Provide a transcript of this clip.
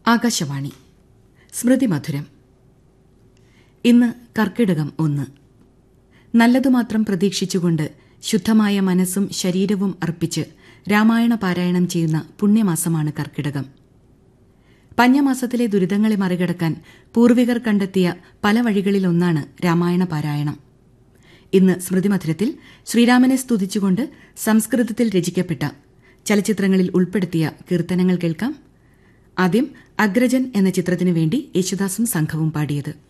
ആകാശവാണി സ്മൃതി മധുരം ഇന്ന് കർക്കിടകം ഒന്ന് നല്ലതുമാത്രം പ്രതീക്ഷിച്ചുകൊണ്ട് ശുദ്ധമായ മനസ്സും ശരീരവും അർപ്പിച്ച് രാമായണ പാരായണം ചെയ്യുന്ന പുണ്യമാസമാണ് കർക്കിടകം പഞ്ഞമാസത്തിലെ ദുരിതങ്ങളെ മറികടക്കാൻ പൂർവികർ കണ്ടെത്തിയ പല വഴികളിലൊന്നാണ് രാമായണ പാരായണം ഇന്ന് സ്മൃതിമധുരത്തിൽ ശ്രീരാമനെ സ്തുതിച്ചുകൊണ്ട് സംസ്കൃതത്തിൽ രചിക്കപ്പെട്ട ചലച്ചിത്രങ്ങളിൽ ഉൾപ്പെടുത്തിയ കീർത്തനങ്ങൾ കേൾക്കാം ആദ്യം അഗ്രജൻ എന്ന ചിത്രത്തിനു വേണ്ടി യേശുദാസും സംഘവും പാടിയത്